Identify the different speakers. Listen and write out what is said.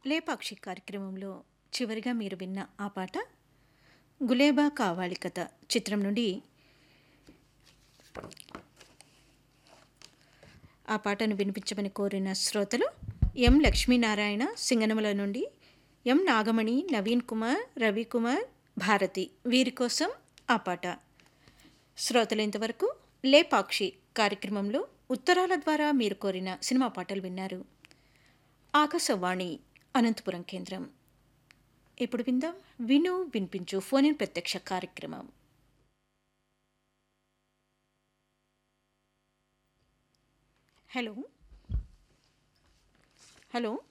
Speaker 1: లేపాక్షి కార్యక్రమంలో చివరిగా మీరు విన్న ఆ పాట గులేబా కావాలి కథ చిత్రం నుండి ఆ పాటను వినిపించమని కోరిన శ్రోతలు ఎం లక్ష్మీనారాయణ సింగనమల నుండి ఎం నాగమణి నవీన్ కుమార్ రవికుమార్ భారతి వీరి కోసం ఆ పాట శ్రోతలు ఇంతవరకు లేపాక్షి కార్యక్రమంలో ఉత్తరాల ద్వారా మీరు కోరిన సినిమా పాటలు విన్నారు ఆకాశవాణి అనంతపురం కేంద్రం ఇప్పుడు విందాం విను వినిపించు ఫోన్ ఇన్ ప్రత్యక్ష కార్యక్రమం హలో హలో